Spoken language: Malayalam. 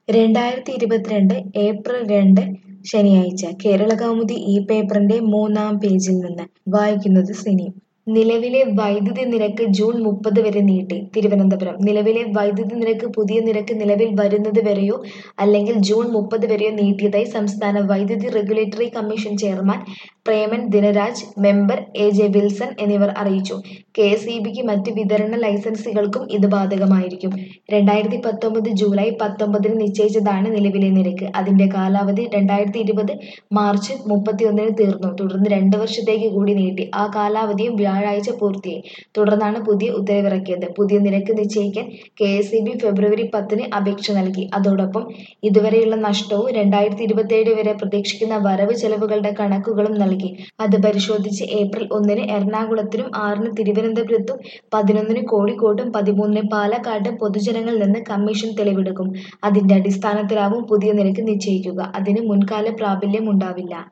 രണ്ടായിരത്തി ഇരുപത്തിരണ്ട് ഏപ്രിൽ രണ്ട് ശനിയാഴ്ച കേരളകൗമുദി ഈ പേപ്പറിന്റെ മൂന്നാം പേജിൽ നിന്ന് വായിക്കുന്നത് സിനി നിലവിലെ വൈദ്യുതി നിരക്ക് ജൂൺ മുപ്പത് വരെ നീട്ടി തിരുവനന്തപുരം നിലവിലെ വൈദ്യുതി നിരക്ക് പുതിയ നിരക്ക് നിലവിൽ വരുന്നത് വരെയോ അല്ലെങ്കിൽ ജൂൺ മുപ്പത് വരെയോ നീട്ടിയതായി സംസ്ഥാന വൈദ്യുതി regulatory commission chairman Preman Dinaraj member A J Wilson എന്നിവർ അറിയിച്ചു കെ എസ് ഇ ബിക്ക് മറ്റ് വിതരണ ലൈസൻസുകൾക്കും ഇത് ബാധകമായിരിക്കും രണ്ടായിരത്തി പത്തൊമ്പത് ജൂലൈ പത്തൊമ്പതിന് നിശ്ചയിച്ചതാണ് നിലവിലെ നിരക്ക് അതിന്റെ കാലാവധി രണ്ടായിരത്തി ഇരുപത് മാർച്ച് മുപ്പത്തിയൊന്നിന് തീർന്നു തുടർന്ന് രണ്ട് വർഷത്തേക്ക് കൂടി നീട്ടി ആ കാലാവധിയും വ്യാഴാഴ്ച പൂർത്തിയായി തുടർന്നാണ് പുതിയ ഉത്തരവിറക്കിയത് പുതിയ നിരക്ക് നിശ്ചയിക്കാൻ K S E B February പത്തിന് അപേക്ഷ നൽകി അതോടൊപ്പം ഇതുവരെയുള്ള നഷ്ടവും രണ്ടായിരത്തി ഇരുപത്തിയേഴ് വരെ പ്രതീക്ഷിക്കുന്ന വരവ് ചെലവുകളുടെ കണക്കുകളും നൽകി അത് പരിശോധിച്ച് ഏപ്രിൽ ഒന്നിന് എറണാകുളത്തിനും ആറിന് തിരുവനന്തപുരത്തും പതിനൊന്നിന് കോഴിക്കോട്ടും പതിമൂന്നിന് പാലക്കാട്ടും പൊതുജനങ്ങളിൽ നിന്ന് കമ്മീഷൻ തെളിവെടുക്കും അതിന്റെ അടിസ്ഥാനത്തിലാവും പുതിയ നിരക്ക് നിശ്ചയിക്കുക അതിന് മുൻകാല പ്രാബല്യം ഉണ്ടാവില്ല